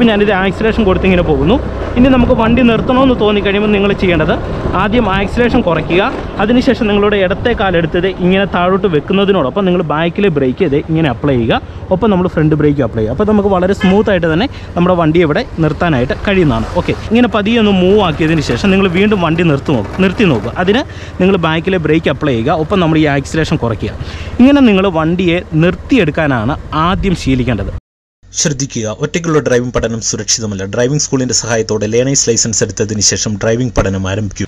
ഇപ്പോൾ ഞാനിത് ആക്സിലേഷൻ കൊടുത്ത് ഇങ്ങനെ പോകുന്നു ഇനി നമുക്ക് വണ്ടി നിർത്തണമെന്ന് തോന്നിക്കഴിയുമ്പോൾ നിങ്ങൾ ചെയ്യേണ്ടത് ആദ്യം ആക്സിലേഷൻ കുറയ്ക്കുക അതിനുശേഷം നിങ്ങളുടെ ഇടത്തെ കാലെടുത്തത് ഇങ്ങനെ താഴോട്ട് വെക്കുന്നതിനോടൊപ്പം നിങ്ങൾ ബാക്കിലെ ബ്രേക്ക് ഇത് ഇങ്ങനെ അപ്ലൈ ചെയ്യുക ഒപ്പം നമ്മൾ ഫ്രണ്ട് ബ്രേക്ക് അപ്ലൈ ചെയ്യുക അപ്പോൾ നമുക്ക് വളരെ സ്മൂത്ത് ആയിട്ട് തന്നെ നമ്മുടെ വണ്ടി ഇവിടെ നിർത്താനായിട്ട് കഴിയുന്നതാണ് ഓക്കെ ഇങ്ങനെ പതിയെ ഒന്ന് മൂവ് ആക്കിയതിന് ശേഷം നിങ്ങൾ വീണ്ടും വണ്ടി നിർത്തി നോക്കുക നിർത്തി നോക്കുക അതിന് നിങ്ങൾ ബാക്കിലെ ബ്രേക്ക് അപ്ലൈ ചെയ്യുക ഒപ്പം നമ്മൾ ഈ ആക്സിലേഷൻ കുറയ്ക്കുക ഇങ്ങനെ നിങ്ങൾ വണ്ടിയെ നിർത്തിയെടുക്കാനാണ് ആദ്യം ശീലിക്കേണ്ടത് ശ്രദ്ധിക്കുക ഒറ്റയ്ക്കുള്ള ഡ്രൈവിംഗ് പഠനം സുരക്ഷിതമല്ല ഡ്രൈവിംഗ് സ്കൂളിന്റെ സഹായത്തോടെ ലേണേഴ്സ് ലൈസൻസ് എടുത്തതിന് ശേഷം ഡ്രൈവിംഗ് പഠനം ആരംഭിക്കൂ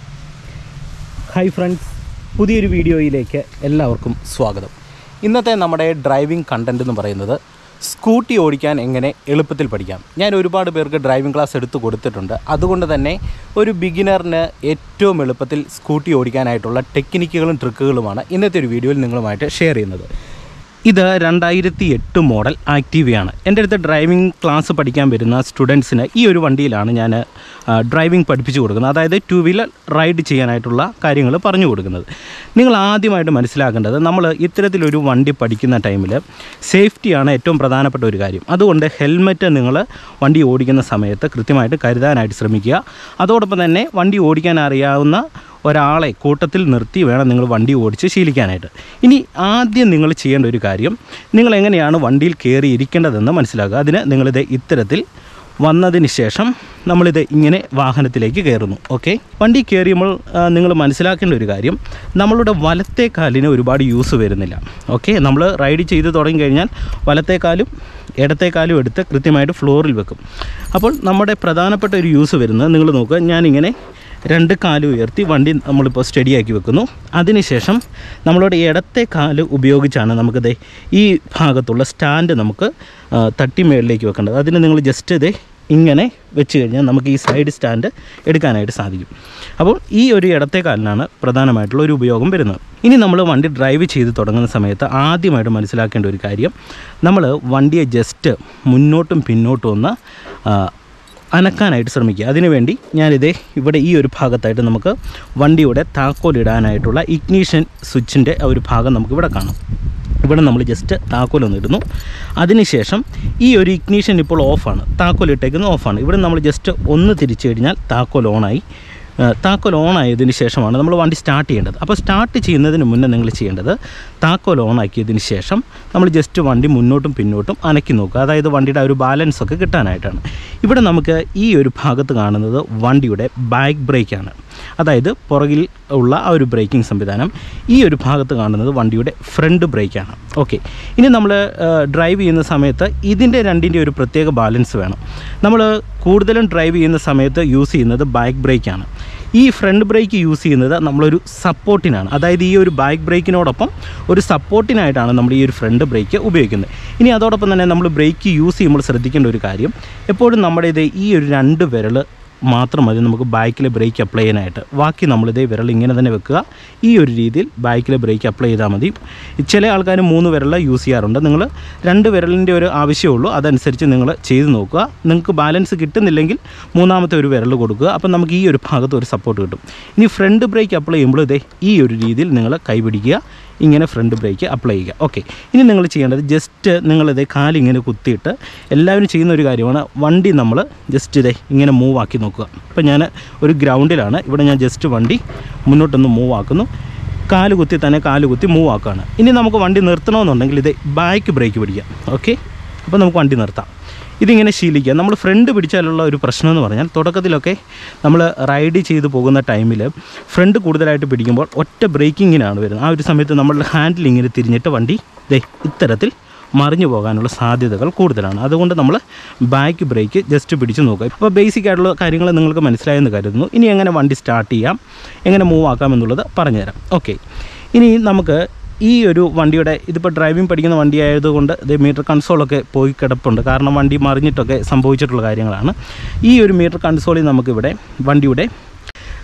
ഹായ് ഫ്രണ്ട്സ് പുതിയൊരു വീഡിയോയിലേക്ക് എല്ലാവർക്കും സ്വാഗതം ഇന്നത്തെ നമ്മുടെ ഡ്രൈവിംഗ് കണ്ടന്റ് എന്ന് പറയുന്നത് സ്കൂട്ടി ഓടിക്കാൻ എങ്ങനെ എളുപ്പത്തിൽ പഠിക്കാം ഞാൻ ഒരുപാട് പേർക്ക് ഡ്രൈവിംഗ് ക്ലാസ് എടുത്തു കൊടുത്തിട്ടുണ്ട് അതുകൊണ്ട് തന്നെ ഒരു ബിഗിനറിന് ഏറ്റവും എളുപ്പത്തിൽ സ്കൂട്ടി ഓടിക്കാനായിട്ടുള്ള ടെക്നിക്കുകളും ട്രിക്കുകളുമാണ് ഇന്നത്തെ ഒരു വീഡിയോയിൽ നിങ്ങളുമായിട്ട് ഷെയർ ചെയ്യുന്നത് ഇത് രണ്ടായിരത്തി എട്ട് മോഡൽ ആക്റ്റീവയാണ് എൻ്റെ അടുത്ത് ഡ്രൈവിംഗ് ക്ലാസ് പഠിക്കാൻ വരുന്ന സ്റ്റുഡൻസിന് ഈ ഒരു വണ്ടിയിലാണ് ഞാൻ ഡ്രൈവിംഗ് പഠിപ്പിച്ചു കൊടുക്കുന്നത് അതായത് ടു വീലർ റൈഡ് ചെയ്യാനായിട്ടുള്ള കാര്യങ്ങൾ പറഞ്ഞു കൊടുക്കുന്നത് നിങ്ങൾ ആദ്യമായിട്ട് മനസ്സിലാക്കേണ്ടത് നമ്മൾ ഇത്തരത്തിലൊരു വണ്ടി പഠിക്കുന്ന ടൈമിൽ സേഫ്റ്റിയാണ് ഏറ്റവും പ്രധാനപ്പെട്ട ഒരു കാര്യം അതുകൊണ്ട് ഹെൽമെറ്റ് നിങ്ങൾ വണ്ടി ഓടിക്കുന്ന സമയത്ത് കൃത്യമായിട്ട് കരുതാനായിട്ട് ശ്രമിക്കുക അതോടൊപ്പം തന്നെ വണ്ടി ഓടിക്കാൻ അറിയാവുന്ന ഒരാളെ കൂട്ടത്തിൽ നിർത്തി വേണം നിങ്ങൾ വണ്ടി ഓടിച്ച് ശീലിക്കാനായിട്ട് ഇനി ആദ്യം നിങ്ങൾ ചെയ്യേണ്ട ഒരു കാര്യം നിങ്ങൾ എങ്ങനെയാണ് വണ്ടിയിൽ കയറി ഇരിക്കേണ്ടതെന്ന് മനസ്സിലാക്കുക അതിന് നിങ്ങളിത് ഇത്തരത്തിൽ വന്നതിന് ശേഷം നമ്മളിത് ഇങ്ങനെ വാഹനത്തിലേക്ക് കയറുന്നു ഓക്കെ വണ്ടി കയറിയുമ്പോൾ നിങ്ങൾ മനസ്സിലാക്കേണ്ട ഒരു കാര്യം നമ്മളുടെ വലത്തെ കാലിന് ഒരുപാട് യൂസ് വരുന്നില്ല ഓക്കെ നമ്മൾ റൈഡ് ചെയ്ത് തുടങ്ങി കഴിഞ്ഞാൽ വലത്തെ കാലും ഇടത്തെ കാലും എടുത്ത് കൃത്യമായിട്ട് ഫ്ലോറിൽ വെക്കും അപ്പോൾ നമ്മുടെ പ്രധാനപ്പെട്ട ഒരു യൂസ് വരുന്നത് നിങ്ങൾ നോക്കുക ഞാനിങ്ങനെ രണ്ട് കാല് ഉയർത്തി വണ്ടി നമ്മളിപ്പോൾ സ്റ്റഡിയാക്കി വെക്കുന്നു അതിനുശേഷം നമ്മളുടെ ഇടത്തെ കാല് ഉപയോഗിച്ചാണ് നമുക്കിത് ഈ ഭാഗത്തുള്ള സ്റ്റാൻഡ് നമുക്ക് ആ, തട്ടി മേളിലേക്ക് വെക്കേണ്ടത് അതിന് നിങ്ങൾ ജസ്റ്റ് ഇത് ഇങ്ങനെ വെച്ച് കഴിഞ്ഞാൽ നമുക്ക് ഈ സൈഡ് സ്റ്റാൻഡ് എടുക്കാനായിട്ട് സാധിക്കും അപ്പോൾ ഈ ഒരു ഇടത്തെ കാലിനാണ് പ്രധാനമായിട്ടുള്ള ഒരു ഉപയോഗം വരുന്നത് ഇനി നമ്മൾ വണ്ടി ഡ്രൈവ് ചെയ്ത് തുടങ്ങുന്ന സമയത്ത് ആദ്യമായിട്ട് മനസ്സിലാക്കേണ്ട ഒരു കാര്യം നമ്മൾ വണ്ടിയെ ജസ്റ്റ് മുന്നോട്ടും പിന്നോട്ടും ഒന്ന് ആ, അനക്കാനായിട്ട് ശ്രമിക്കുക അതിനുവേണ്ടി ഞാനിത് ഇവിടെ ഈ ഒരു ഭാഗത്തായിട്ട് നമുക്ക് വണ്ടിയുടെ താക്കോലിടാനായിട്ടുള്ള ഇഗ്നീഷൻ സ്വിച്ചിൻ്റെ ഒരു ഭാഗം നമുക്ക് ഇവിടെ കാണാം ഇവിടെ നമ്മൾ ജസ്റ്റ് താക്കോലൊന്ന് ഇടുന്നു അതിനുശേഷം ഈ ഒരു ഇഗ്നീഷൻ ഇപ്പോൾ ഓഫാണ് താക്കോൽ ഇട്ടേക്കുന്നത് ഓഫാണ് ഇവിടെ നമ്മൾ ജസ്റ്റ് ഒന്ന് തിരിച്ചു കഴിഞ്ഞാൽ താക്കോൽ ഓണായി ആ, താക്കോൽ ഓൺ ആയതിന് ശേഷമാണ് നമ്മൾ വണ്ടി സ്റ്റാർട്ട് ചെയ്യേണ്ടത് അപ്പോൾ സ്റ്റാർട്ട് ചെയ്യുന്നതിന് മുന്നേ നിങ്ങൾ ചെയ്യേണ്ടത് താക്കോൽ ഓൺ ആക്കിയതിന് ശേഷം നമ്മൾ ജസ്റ്റ് വണ്ടി മുന്നോട്ടും പിന്നോട്ടും അനക്കി നോക്കുക അതായത് വണ്ടിയുടെ ആ ഒരു ബാലൻസ് ഒക്കെ കിട്ടാനായിട്ടാണ് ഇവിടെ നമുക്ക് ഈ ഒരു ഭാഗത്ത് കാണുന്നത് വണ്ടിയുടെ ബാക്ക് ബ്രേക്കാണ് അതായത് പുറകിൽ ഉള്ള ആ ഒരു ബ്രേക്കിംഗ് സംവിധാനം ഈ ഒരു ഭാഗത്ത് കാണുന്നത് വണ്ടിയുടെ ഫ്രണ്ട് ബ്രേക്കാണ് ഓക്കെ ഇനി നമ്മൾ ഡ്രൈവ് ചെയ്യുന്ന സമയത്ത് ഇതിൻ്റെ രണ്ടിൻ്റെ ഒരു പ്രത്യേക ബാലൻസ് വേണം നമ്മൾ കൂടുതലും ഡ്രൈവ് ചെയ്യുന്ന സമയത്ത് യൂസ് ചെയ്യുന്നത് ബാക്ക് ബ്രേക്കാണ് ഈ ഫ്രണ്ട് ബ്രേക്ക് യൂസ് ചെയ്യുന്നത് നമ്മളൊരു സപ്പോർട്ടിനാണ് അതായത് ഈ ഒരു ബാക്ക് ബ്രേക്കിനോടൊപ്പം ഒരു സപ്പോർട്ടിനായിട്ടാണ് നമ്മൾ ഈ ഒരു ഫ്രണ്ട് ബ്രേക്ക് ഉപയോഗിക്കുന്നത് ഇനി അതോടൊപ്പം തന്നെ നമ്മൾ ബ്രേക്ക് യൂസ് ചെയ്യുമ്പോൾ ശ്രദ്ധിക്കേണ്ട ഒരു കാര്യം എപ്പോഴും നമ്മുടെ ഇത് ഈ ഒരു രണ്ട് വിരൽ മാത്രം മതി നമുക്ക് ബാക്കിലെ ബ്രേക്ക് അപ്ലൈ ചെയ്യാനായിട്ട് ബാക്കി നമ്മളിതേ വിരൽ ഇങ്ങനെ തന്നെ വെക്കുക ഈ ഒരു രീതിയിൽ ബാക്കിലെ ബ്രേക്ക് അപ്ലൈ ചെയ്താൽ മതി ചില ആൾക്കാർ മൂന്ന് വിരൽ യൂസ് ചെയ്യാറുണ്ട് നിങ്ങൾ രണ്ട് വിരലിൻ്റെ ഒരു ആവശ്യമുള്ളൂ അതനുസരിച്ച് നിങ്ങൾ ചെയ്ത് നോക്കുക നിങ്ങൾക്ക് ബാലൻസ് കിട്ടുന്നില്ലെങ്കിൽ മൂന്നാമത്തെ ഒരു വിരൽ കൊടുക്കുക അപ്പം നമുക്ക് ഈ ഒരു ഭാഗത്ത് ഒരു സപ്പോർട്ട് കിട്ടും ഇനി ഫ്രണ്ട് ബ്രേക്ക് അപ്ലൈ ചെയ്യുമ്പോൾ ഇതേ ഈ ഒരു രീതിയിൽ നിങ്ങൾ കൈപിടിക്കുക ഇങ്ങനെ ഫ്രണ്ട് ബ്രേക്ക് അപ്ലൈ ചെയ്യുക ഓക്കെ ഇനി നിങ്ങൾ ചെയ്യേണ്ടത് ജസ്റ്റ് നിങ്ങളിത് കാലിങ്ങനെ കുത്തിയിട്ട് എല്ലാവരും ചെയ്യുന്ന ഒരു കാര്യമാണ് വണ്ടി നമ്മൾ ജസ്റ്റ് ഇതേ ഇങ്ങനെ മൂവ് ആക്കി നോക്കുക ഇപ്പം ഞാൻ ഒരു ഗ്രൗണ്ടിലാണ് ഇവിടെ ഞാൻ ജസ്റ്റ് വണ്ടി മുന്നോട്ടൊന്ന് മൂവ് ആക്കുന്നു കാല് കുത്തി തന്നെ കാല് കുത്തി മൂവ് ആക്കുകയാണ് ഇനി നമുക്ക് വണ്ടി നിർത്തണമെന്നുണ്ടെങ്കിൽ ഇത് ബാക്ക് ബ്രേക്ക് പിടിക്കാം ഓക്കെ അപ്പോൾ നമുക്ക് വണ്ടി നിർത്താം ഇതിങ്ങനെ ശീലിക്കുക നമ്മൾ ഫ്രണ്ട് പിടിച്ചാലുള്ള ഒരു പ്രശ്നം എന്ന് പറഞ്ഞാൽ തുടക്കത്തിലൊക്കെ നമ്മൾ റൈഡ് ചെയ്ത് പോകുന്ന ടൈമിൽ ഫ്രണ്ട് കൂടുതലായിട്ട് പിടിക്കുമ്പോൾ ഒറ്റ ബ്രേക്കിങ്ങിനാണ് വരുന്നത് ആ ഒരു സമയത്ത് നമ്മളുടെ ഹാൻഡിൽ ഇങ്ങനെ തിരിഞ്ഞിട്ട് വണ്ടി ദേ ഇത്തരത്തിൽ മറിഞ്ഞു പോകാനുള്ള സാധ്യതകൾ കൂടുതലാണ് അതുകൊണ്ട് നമ്മൾ ബാക്ക് ബ്രേക്ക് ജസ്റ്റ് പിടിച്ച് നോക്കുക ഇപ്പോൾ ബേസിക് ആയിട്ടുള്ള കാര്യങ്ങൾ നിങ്ങൾക്ക് മനസ്സിലായെന്ന് കരുതുന്നു ഇനി എങ്ങനെ വണ്ടി സ്റ്റാർട്ട് ചെയ്യാം എങ്ങനെ മൂവ് ആക്കാം എന്നുള്ളത് പറഞ്ഞുതരാം ഓക്കെ ഇനി നമുക്ക് ഈ ഒരു വണ്ടിയുടെ ഇതിപ്പോൾ ഡ്രൈവിംഗ് പഠിക്കുന്ന വണ്ടി ആയതുകൊണ്ട് ഇത് മീറ്റർ കൺസോളൊക്കെ പോയി കിടപ്പുണ്ട് കാരണം വണ്ടി മറിഞ്ഞിട്ടൊക്കെ സംഭവിച്ചിട്ടുള്ള കാര്യങ്ങളാണ് ഈ ഒരു മീറ്റർ കൺസോളിൽ നമുക്കിവിടെ വണ്ടിയുടെ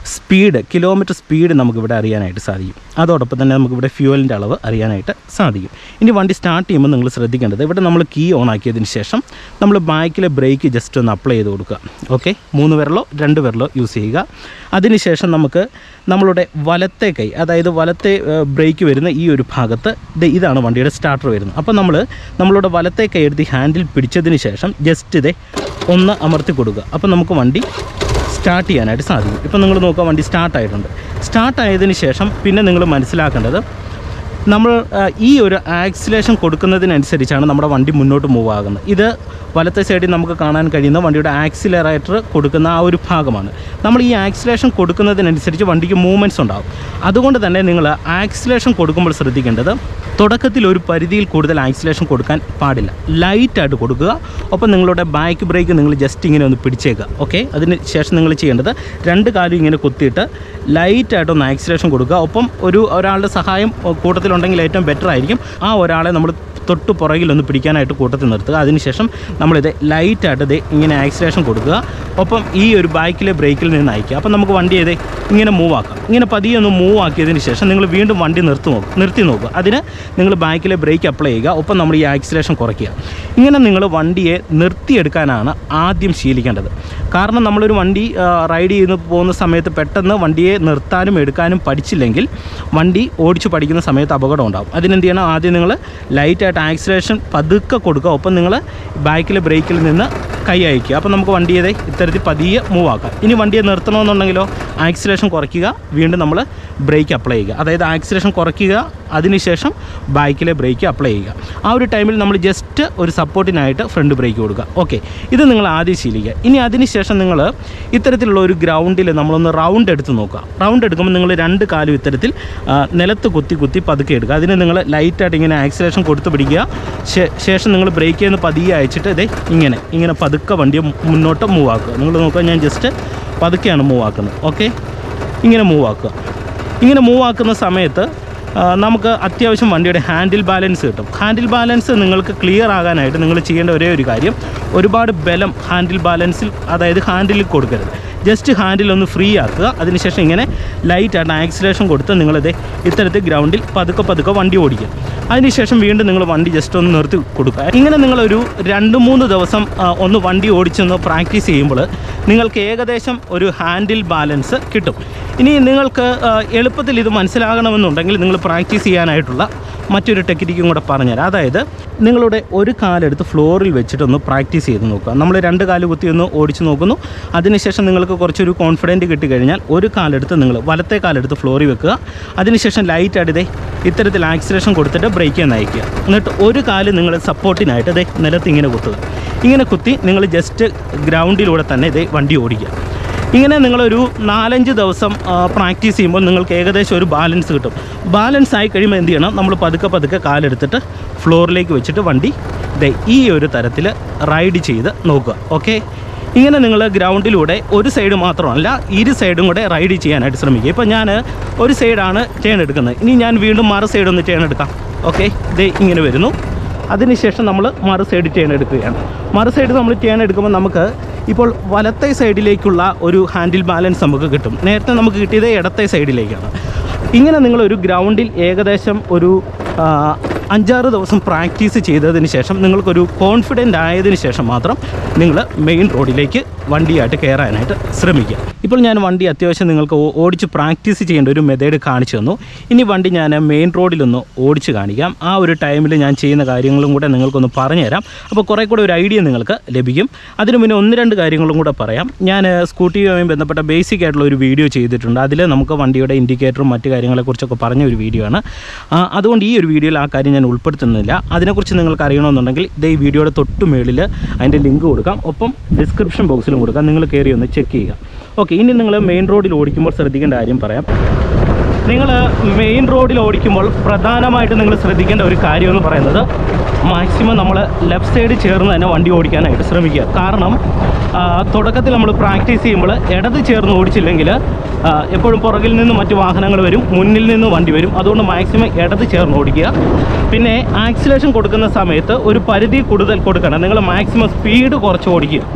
സ്പീഡ് കിലോമീറ്റർ സ്പീഡ് നമുക്കിവിടെ അറിയാനായിട്ട് സാധിക്കും അതോടൊപ്പം തന്നെ നമുക്കിവിടെ ഫ്യൂവലിൻ്റെ അളവ് അറിയാനായിട്ട് സാധിക്കും ഇനി വണ്ടി സ്റ്റാർട്ട് ചെയ്യുമ്പോൾ നിങ്ങൾ ശ്രദ്ധിക്കേണ്ടത് ഇവിടെ നമ്മൾ കീ ഓൺ ആക്കിയതിന് ശേഷം നമ്മൾ ബാക്കിലെ ബ്രേക്ക് ജസ്റ്റ് ഒന്ന് അപ്ലൈ ചെയ്ത് കൊടുക്കുക ഓക്കെ മൂന്ന് വിരലോ രണ്ട് വിരലോ യൂസ് ചെയ്യുക അതിനുശേഷം നമുക്ക് നമ്മളുടെ വലത്തെ കൈ അതായത് വലത്തെ ബ്രേക്ക് വരുന്ന ഈ ഒരു ഭാഗത്ത് ദേ ഇതാണ് വണ്ടിയുടെ സ്റ്റാർട്ടർ വരുന്നത് അപ്പോൾ നമ്മൾ നമ്മളുടെ വലത്തെ കൈ എടുത്ത് ഹാൻഡിൽ പിടിച്ചതിന് ശേഷം ജസ്റ്റ് ഇതേ ഒന്ന് അമർത്തി കൊടുക്കുക അപ്പോൾ നമുക്ക് വണ്ടി സ്റ്റാർട്ട് ചെയ്യാനായിട്ട് സാധിക്കും ഇപ്പം നിങ്ങൾ നോക്കുക വണ്ടി സ്റ്റാർട്ടായിട്ടുണ്ട് സ്റ്റാർട്ടായതിന് ശേഷം പിന്നെ നിങ്ങൾ മനസ്സിലാക്കേണ്ടത് നമ്മൾ ആ, ഈ ഒരു ആക്സിലേഷൻ കൊടുക്കുന്നതിനനുസരിച്ചാണ് നമ്മുടെ വണ്ടി മുന്നോട്ട് മൂവ് ആകുന്നത് ഇത് വലത്തെ സൈഡിൽ നമുക്ക് കാണാൻ കഴിയുന്ന വണ്ടിയുടെ ആക്സിലറേറ്റർ കൊടുക്കുന്ന ആ ഒരു ഭാഗമാണ് നമ്മൾ ഈ ആക്സിലേഷൻ കൊടുക്കുന്നതിനനുസരിച്ച് വണ്ടിക്ക് മൂവ്മെൻറ്റ്സ് ഉണ്ടാകും അതുകൊണ്ട് തന്നെ നിങ്ങൾ ആക്സിലേഷൻ കൊടുക്കുമ്പോൾ ശ്രദ്ധിക്കേണ്ടത് തുടക്കത്തിൽ ഒരു പരിധിയിൽ കൂടുതൽ ആക്സിലേഷൻ കൊടുക്കാൻ പാടില്ല ലൈറ്റായിട്ട് കൊടുക്കുക ഒപ്പം നിങ്ങളുടെ ബാക്ക് ബ്രേക്ക് നിങ്ങൾ ജസ്റ്റ് ഇങ്ങനെ ഒന്ന് പിടിച്ചേക്കുക ഓക്കെ അതിന് ശേഷം നിങ്ങൾ ചെയ്യേണ്ടത് രണ്ട് കാലും ഇങ്ങനെ കുത്തിയിട്ട് ലൈറ്റായിട്ടൊന്ന് ആക്സിലേഷൻ കൊടുക്കുക ഒപ്പം ഒരു ഒരാളുടെ സഹായം ഒ, കൂട്ടത്തിലുണ്ടെങ്കിൽ ഏറ്റവും ബെറ്റർ ആയിരിക്കും ആ ഒരാളെ നമ്മൾ തൊട്ട് പുറകിലൊന്ന് പിടിക്കാനായിട്ട് കൂട്ടത്തിൽ നിർത്തുക അതിനുശേഷം നമ്മളിത് ലൈറ്റായിട്ട് ഇത് ഇങ്ങനെ ആക്സിലേഷൻ കൊടുക്കുക ഒപ്പം ഈ ഒരു ബാക്കിലെ ബ്രേക്കിൽ നിന്ന് അയക്കുക അപ്പം നമുക്ക് വണ്ടി ഇത് ഇങ്ങനെ മൂവ് ആക്കാം ഇങ്ങനെ പതിയെ ഒന്ന് മൂവ് ആക്കിയതിന് ശേഷം നിങ്ങൾ വീണ്ടും വണ്ടി നിർത്തി നോക്കുക നിർത്തി നോക്കുക അതിന് നിങ്ങൾ ബാക്കിലെ ബ്രേക്ക് അപ്ലൈ ചെയ്യുക ഒപ്പം നമ്മൾ ഈ ആക്സിലേഷൻ കുറയ്ക്കുക ഇങ്ങനെ നിങ്ങൾ വണ്ടിയെ നിർത്തിയെടുക്കാനാണ് ആദ്യം ശീലിക്കേണ്ടത് കാരണം നമ്മളൊരു വണ്ടി റൈഡ് ചെയ്ത് പോകുന്ന സമയത്ത് പെട്ടെന്ന് വണ്ടിയെ നിർത്താനും എടുക്കാനും പഠിച്ചില്ലെങ്കിൽ വണ്ടി ഓടിച്ചു പഠിക്കുന്ന സമയത്ത് അപകടം ഉണ്ടാകും അതിനെന്ത് ചെയ്യണം ആദ്യം നിങ്ങൾ ലൈറ്റായിട്ട് ആക്സിലേഷൻ പതുക്കെ കൊടുക്കുക ഒപ്പം നിങ്ങൾ ബാക്കിലെ ബ്രേക്കിൽ നിന്ന് കൈ അയക്കുക അപ്പോൾ നമുക്ക് വണ്ടിയെ ഇത്തരത്തിൽ പതിയെ മൂവ് ആക്കാം ഇനി വണ്ടിയെ നിർത്തണമെന്നുണ്ടെങ്കിലോ ആക്സിലേഷൻ കുറയ്ക്കുക വീണ്ടും നമ്മൾ ബ്രേക്ക് അപ്ലൈ ചെയ്യുക അതായത് ആക്സിലേഷൻ കുറയ്ക്കുക അതിനുശേഷം ബാക്കിലെ ബ്രേക്ക് അപ്ലൈ ചെയ്യുക ആ ഒരു ടൈമിൽ നമ്മൾ ജസ്റ്റ് ഒരു സപ്പോർട്ടിനായിട്ട് ഫ്രണ്ട് ബ്രേക്ക് കൊടുക്കുക ഓക്കെ ഇത് നിങ്ങൾ ആദ്യം ശീലിക്കുക ഇനി അതിനുശേഷം നിങ്ങൾ ഇത്തരത്തിലുള്ള ഒരു ഗ്രൗണ്ടിൽ നമ്മളൊന്ന് റൗണ്ട് എടുത്ത് നോക്കുക റൗണ്ട് എടുക്കുമ്പോൾ നിങ്ങൾ രണ്ട് കാലും ഇത്തരത്തിൽ ആ, നിലത്ത് കുത്തി കുത്തി പതുക്കെ എടുക്കുക അതിന് നിങ്ങൾ ലൈറ്റായിട്ട് ഇങ്ങനെ ആക്സിലേഷൻ കൊടുത്ത് പിടിക്കുക ശേ- ശേഷം നിങ്ങൾ ബ്രേക്ക് ചെയ്യുന്ന പതിയെ അയച്ചിട്ട് ഇതേ ഇങ്ങനെ ഇങ്ങനെ പതുക്കെ വണ്ടിയെ മുന്നോട്ട് മൂവ് ആക്കുക നിങ്ങൾ നോക്കുക ഞാൻ ജസ്റ്റ് പതുക്കെയാണ് മൂവ് ആക്കുന്നത് ഓക്കെ ഇങ്ങനെ മൂവ് ആക്കുക ഇങ്ങനെ മൂവ് ആക്കുന്ന സമയത്ത് ആ, നമുക്ക് അത്യാവശ്യം വണ്ടിയുടെ ഹാൻഡിൽ ബാലൻസ് കിട്ടും ഹാൻഡിൽ ബാലൻസ് നിങ്ങൾക്ക് ക്ലിയർ ആകാനായിട്ട് നിങ്ങൾ ചെയ്യേണ്ട ഒരേ ഒരു കാര്യം ഒരുപാട് ബലം ഹാൻഡിൽ ബാലൻസിൽ അതായത് ഹാൻഡിലിൽ കൊടുക്കരുത് ജസ്റ്റ് ഹാൻഡിൽ ഒന്ന് ഫ്രീ ആക്കുക അതിനുശേഷം ഇങ്ങനെ ലൈറ്റായിട്ട് ആക്സിലേഷൻ കൊടുത്ത് നിങ്ങളിത് ഇത്തരത്തിൽ ഗ്രൗണ്ടിൽ പതുക്കെ പതുക്കെ വണ്ടി ഓടിക്കുക അതിനുശേഷം വീണ്ടും നിങ്ങൾ വണ്ടി ജസ്റ്റ് ഒന്ന് നിർത്തി കൊടുക്കുക ഇങ്ങനെ നിങ്ങളൊരു രണ്ട് മൂന്ന് ദിവസം ആ, ഒന്ന് വണ്ടി ഓടിച്ചൊന്ന് പ്രാക്ടീസ് ചെയ്യുമ്പോൾ നിങ്ങൾക്ക് ഏകദേശം ഒരു ഹാൻഡിൽ ബാലൻസ് കിട്ടും ഇനി നിങ്ങൾക്ക് ആ, എളുപ്പത്തിൽ ഇത് മനസ്സിലാകണമെന്നുണ്ടെങ്കിൽ നിങ്ങൾ പ്രാക്ടീസ് ചെയ്യാനായിട്ടുള്ള മറ്റൊരു ടെക്നിക്കും കൂടെ പറഞ്ഞുതരാം അതായത് നിങ്ങളുടെ ഒരു കാലെടുത്ത് ഫ്ലോറിൽ വെച്ചിട്ടൊന്ന് പ്രാക്ടീസ് ചെയ്ത് നോക്കുക നമ്മൾ രണ്ട് കാല് കുത്തി ഒന്ന് ഓടിച്ച് നോക്കുന്നു അതിനുശേഷം നിങ്ങൾക്ക് കുറച്ചൊരു കോൺഫിഡൻറ്റ് കിട്ടിക്കഴിഞ്ഞാൽ ഒരു കാലെടുത്ത് നിങ്ങൾ വലത്തെ കാലെടുത്ത് ഫ്ലോറിൽ വെക്കുക അതിനുശേഷം ലൈറ്റായിട്ട് ഇതേ ഇത്തരത്തിൽ ആക്സിലേഷൻ കൊടുത്തിട്ട് ബ്രേക്ക് നയിക്കുക എന്നിട്ട് ഒരു കാല് നിങ്ങൾ സപ്പോർട്ടിനായിട്ട് ഇതേ നിലത്ത് ഇങ്ങനെ കുത്തുക ഇങ്ങനെ കുത്തി നിങ്ങൾ ജസ്റ്റ് ഗ്രൗണ്ടിലൂടെ തന്നെ ഇതേ വണ്ടി ഓടിക്കുക ഇങ്ങനെ നിങ്ങളൊരു നാലഞ്ച് ദിവസം പ്രാക്ടീസ് ചെയ്യുമ്പോൾ നിങ്ങൾക്ക് ഏകദേശം ഒരു ബാലൻസ് കിട്ടും ബാലൻസ് ആയി കഴിയുമ്പോൾ എന്ത് ചെയ്യണം നമ്മൾ പതുക്കെ പതുക്കെ കാലെടുത്തിട്ട് ഫ്ലോറിലേക്ക് വെച്ചിട്ട് വണ്ടി ദേ ഈ ഒരു തരത്തിൽ റൈഡ് ചെയ്ത് നോക്കുക ഓക്കെ ഇങ്ങനെ നിങ്ങൾ ഗ്രൗണ്ടിലൂടെ ഒരു സൈഡ് മാത്രമല്ല ഇരു സൈഡും കൂടെ റൈഡ് ചെയ്യാനായിട്ട് ശ്രമിക്കുക ഇപ്പോൾ ഞാൻ ഒരു സൈഡാണ് ടേൺ എടുക്കുന്നത് ഇനി ഞാൻ വീണ്ടും മറു സൈഡ് ഒന്ന് ടേൺ എടുക്കാം ഓക്കെ ദേ ഇങ്ങനെ വരുന്നു അതിനുശേഷം നമ്മൾ മറു സൈഡ് ടേൺ എടുക്കുകയാണ് മറു സൈഡ് നമ്മൾ ടേൺ എടുക്കുമ്പോൾ നമുക്ക് ഇപ്പോൾ വലത്തെ സൈഡിലേക്കുള്ള ഒരു ഹാൻഡിൽ ബാലൻസ് നമുക്ക് കിട്ടും നേരത്തെ നമുക്ക് കിട്ടിയത് ഇടത്തെ സൈഡിലേക്കാണ് ഇങ്ങനെ നിങ്ങളൊരു ഗ്രൗണ്ടിൽ ഏകദേശം ഒരു ആ, അഞ്ചാറ് ദിവസം പ്രാക്ടീസ് ചെയ്തതിന് ശേഷം നിങ്ങൾക്കൊരു കോൺഫിഡൻ്റ് ആയതിനു ശേഷം മാത്രം നിങ്ങൾ മെയിൻ റോഡിലേക്ക് വണ്ടിയായിട്ട് കയറാനായിട്ട് ശ്രമിക്കുക ഇപ്പോൾ ഞാൻ വണ്ടി അത്യാവശ്യം നിങ്ങൾക്ക് ഓ- ഓടിച്ച് പ്രാക്ടീസ് ചെയ്യേണ്ട ഒരു മെത്തേഡ് കാണിച്ചു തന്നു ഇനി വണ്ടി ഞാൻ മെയിൻ റോഡിലൊന്ന് ഓടിച്ച് കാണിക്കാം ആ ഒരു ടൈമിൽ ഞാൻ ചെയ്യുന്ന കാര്യങ്ങളും കൂടെ നിങ്ങൾക്കൊന്ന് പറഞ്ഞുതരാം അപ്പോൾ കുറേ കൂടെ ഒരു ഐഡിയ നിങ്ങൾക്ക് ലഭിക്കും അതിന് മുന്നേ ഒന്ന് രണ്ട് കാര്യങ്ങളും കൂടെ പറയാം ഞാൻ സ്കൂട്ടിയുമായി ബന്ധപ്പെട്ട ബേസിക് ആയിട്ടുള്ള ഒരു വീഡിയോ ചെയ്തിട്ടുണ്ട് അതിൽ നമുക്ക് വണ്ടിയുടെ ഇൻഡിക്കേറ്ററും മറ്റു കാര്യങ്ങളെക്കുറിച്ചൊക്കെ പറഞ്ഞ ഒരു വീഡിയോ ആണ് ആ, അതുകൊണ്ട് ഈ ഒരു വീഡിയോയിൽ ആ കാര്യം ഞാൻ ഉൾപ്പെടുത്തുന്നില്ല അതിനെക്കുറിച്ച് നിങ്ങൾക്ക് അറിയണമെന്നുണ്ടെങ്കിൽ ഇത് ഈ വീഡിയോയുടെ തൊട്ട് മേളിൽ അതിൻ്റെ ലിങ്ക് കൊടുക്കാം ഒപ്പം ഡിസ്ക്രിപ്ഷൻ ബോക്സിലും കൊടുക്കാം നിങ്ങൾ കയറി ഒന്ന് ചെക്ക് ചെയ്യുക ഓക്കെ ഇനി നിങ്ങൾ മെയിൻ റോഡിൽ ഓടിക്കുമ്പോൾ ശ്രദ്ധിക്കേണ്ട കാര്യം പറയാം നിങ്ങൾ മെയിൻ റോഡിൽ ഓടിക്കുമ്പോൾ പ്രധാനമായിട്ട് നിങ്ങൾ ശ്രദ്ധിക്കേണ്ട ഒരു കാര്യം എന്ന് പറയുന്നത് മാക്സിമം നമ്മൾ ലെഫ്റ്റ് സൈഡ് ചേർന്ന് തന്നെ വണ്ടി ഓടിക്കാനായിട്ട് ശ്രമിക്കുക കാരണം ആ, തുടക്കത്തിൽ നമ്മൾ പ്രാക്ടീസ് ചെയ്യുമ്പോൾ ഇടത് ചേർന്ന് ഓടിച്ചില്ലെങ്കിൽ ആ, എപ്പോഴും പുറകിൽ നിന്ന് മറ്റു വാഹനങ്ങൾ വരും മുന്നിൽ നിന്ന് വണ്ടി വരും അതുകൊണ്ട് മാക്സിമം ഇടത് ചേർന്ന് ഓടിക്കുക പിന്നെ ആക്സിലേഷൻ കൊടുക്കുന്ന സമയത്ത് ഒരു പരിധി കൂടുതൽ കൊടുക്കണം നിങ്ങൾ മാക്സിമം സ്പീഡ് കുറച്ച് ഓടിക്കുക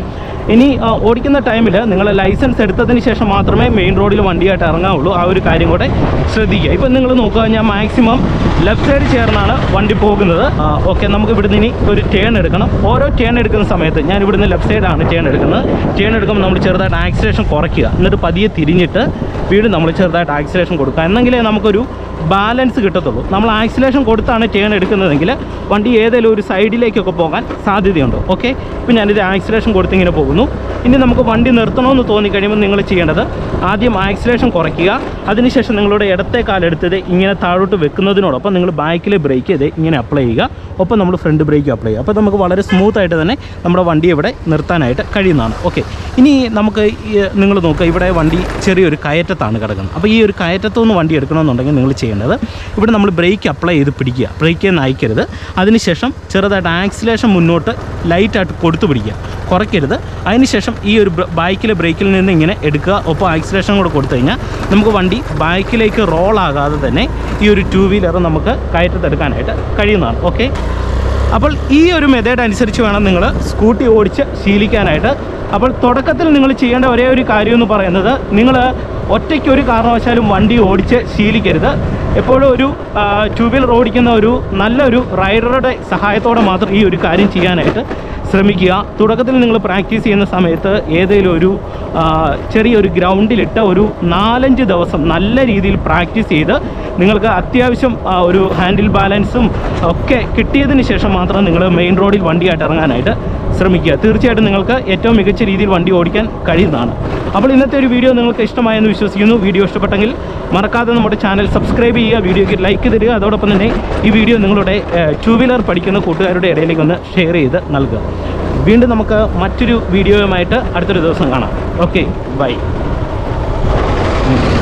ഇനി ആ, ഓടിക്കുന്ന ടൈമിൽ നിങ്ങൾ ലൈസൻസ് എടുത്തതിന് ശേഷം മാത്രമേ മെയിൻ റോഡിൽ വണ്ടിയായിട്ട് ഇറങ്ങാവുള്ളൂ ആ ഒരു കാര്യം കൂടെ ശ്രദ്ധിക്കുക ഇപ്പം നിങ്ങൾ നോക്കുക ഞാൻ മാക്സിമം ലെഫ്റ്റ് സൈഡ് ചേർന്നാണ് വണ്ടി പോകുന്നത് ഓക്കെ നമുക്ക് ഇവിടുന്ന് ഇനി ഒരു ടേൺ എടുക്കണം ഓരോ ടേൺ എടുക്കുന്ന സമയത്ത് ഞാൻ ഇവിടുന്ന് ലെഫ്റ്റ് സൈഡാണ് ടേൺ എടുക്കുന്നത് ടേൺ എടുക്കുമ്പോൾ നമ്മൾ ചെറുതായിട്ട് ആക്സിലേഷൻ കുറയ്ക്കുക എന്നിട്ട് പതിയെ തിരിഞ്ഞിട്ട് വീണ്ടും നമ്മൾ ചെറുതായിട്ട് ആക്സിലേഷൻ കൊടുക്കുക എന്നെങ്കിലേ നമുക്കൊരു ബാലൻസ് കിട്ടത്തുള്ളൂ നമ്മൾ ആക്സിലേഷൻ കൊടുത്താണ് ടേൺ എടുക്കുന്നതെങ്കിൽ വണ്ടി ഏതെങ്കിലും ഒരു സൈഡിലേക്കൊക്കെ പോകാൻ സാധ്യതയുണ്ട് ഓക്കെ ഇപ്പം ഞാനിത് ആക്സിലേഷൻ കൊടുത്തിങ്ങനെ പോകുന്നു ഇനി നമുക്ക് വണ്ടി നിർത്തണമെന്ന് തോന്നിക്കഴിയുമ്പോൾ നിങ്ങൾ ചെയ്യേണ്ടത് ആദ്യം ആക്സിലേഷൻ കുറയ്ക്കുക അതിനുശേഷം നിങ്ങളുടെ ഇടത്തെ കാലെടുത്തത് ഇങ്ങനെ താഴോട്ട് വെക്കുന്നതിനോടൊപ്പം നിങ്ങൾ ബാക്കിലെ ബ്രേക്ക് ചെയ്ത് ഇങ്ങനെ അപ്ലൈ ചെയ്യുക ഒപ്പം നമ്മൾ ഫ്രണ്ട് ബ്രേക്കും അപ്ലൈ ചെയ്യുക അപ്പോൾ നമുക്ക് വളരെ സ്മൂത്ത് ആയിട്ട് തന്നെ നമ്മുടെ വണ്ടി ഇവിടെ നിർത്താനായിട്ട് കഴിയുന്നതാണ് ഓക്കെ ഇനി നമുക്ക് നിങ്ങൾ നോക്കുക ഇവിടെ വണ്ടി ചെറിയൊരു കയറ്റത്താണ് കിടക്കുന്നത് അപ്പോൾ ഈ ഒരു കയറ്റത്തു നിന്ന് വണ്ടി എടുക്കണമെന്നുണ്ടെങ്കിൽ നിങ്ങൾ ചെയ്യേണ്ടത് ഇവിടെ നമ്മൾ ബ്രേക്ക് അപ്ലൈ ചെയ്ത് പിടിക്കുക ബ്രേക്ക് നയിക്കരുത് അതിനുശേഷം ചെറുതായിട്ട് ആക്സിലേഷൻ മുന്നോട്ട് ലൈറ്റായിട്ട് കൊടുത്തു പിടിക്കുക കുറയ്ക്കരുത് അതിനുശേഷം ഈ ഒരു ബൈക്കിലെ ബ്രേക്കിൽ നിന്ന് ഇങ്ങനെ എടുക്കുക ഒപ്പം ആക്സിലേഷൻ കൂടെ കൊടുത്തു കഴിഞ്ഞാൽ നമുക്ക് വണ്ടി ബാക്കിലേക്ക് റോൾ ആകാതെ തന്നെ ഈ ഒരു ടൂ വീലർ നമുക്ക് കയറ്റത്തെടുക്കാനായിട്ട് കഴിയുന്നതാണ് ഓക്കെ അപ്പോൾ ഈ ഒരു മെത്തേഡ് അനുസരിച്ച് വേണം നിങ്ങൾ സ്കൂട്ടി ഓടിച്ച് ശീലിക്കാനായിട്ട് അപ്പോൾ തുടക്കത്തിൽ നിങ്ങൾ ചെയ്യേണ്ട ഒരേ ഒരു കാര്യം എന്ന് പറയുന്നത് നിങ്ങൾ ഒറ്റയ്ക്ക് ഒരു കാരണവശാലും വണ്ടി ഓടിച്ച് ശീലിക്കരുത് എപ്പോഴും ഒരു ടൂ വീലർ ഓടിക്കുന്ന ഒരു നല്ലൊരു റൈഡറുടെ സഹായത്തോടെ മാത്രം ഈ ഒരു കാര്യം ചെയ്യാനായിട്ട് ശ്രമിക്കുക തുടക്കത്തിൽ നിങ്ങൾ പ്രാക്ടീസ് ചെയ്യുന്ന സമയത്ത് ഏതെങ്കിലും ഒരു ആ, ചെറിയൊരു ഗ്രൗണ്ടിലിട്ട് ഒരു നാലഞ്ച് ദിവസം നല്ല രീതിയിൽ പ്രാക്ടീസ് ചെയ്ത് നിങ്ങൾക്ക് അത്യാവശ്യം ആ, ഒരു ഹാൻഡിൽ ബാലൻസും ഒക്കെ കിട്ടിയതിന് ശേഷം മാത്രം നിങ്ങൾ മെയിൻ റോഡിൽ വണ്ടിയായിട്ട് ഇറങ്ങാനായിട്ട് ശ്രമിക്കുക തീർച്ചയായിട്ടും നിങ്ങൾക്ക് ഏറ്റവും മികച്ച രീതിയിൽ വണ്ടി ഓടിക്കാൻ കഴിയുന്നതാണ് അപ്പോൾ ഇന്നത്തെ ഒരു വീഡിയോ നിങ്ങൾക്ക് ഇഷ്ടമായെന്ന് വിശ്വസിക്കുന്നു വീഡിയോ ഇഷ്ടപ്പെട്ടെങ്കിൽ മറക്കാതെ നമ്മുടെ ചാനൽ സബ്സ്ക്രൈബ് ചെയ്യുക വീഡിയോയ്ക്ക് ലൈക്ക് തരിക അതോടൊപ്പം തന്നെ ഈ വീഡിയോ നിങ്ങളുടെ ടൂ വീലർ പഠിക്കുന്ന കൂട്ടുകാരുടെ ഇടയിലേക്ക് ഒന്ന് ഷെയർ ചെയ്ത് നൽകുക വീണ്ടും നമുക്ക് മറ്റൊരു വീഡിയോയുമായിട്ട് അടുത്തൊരു ദിവസം കാണാം ഓക്കെ ബൈ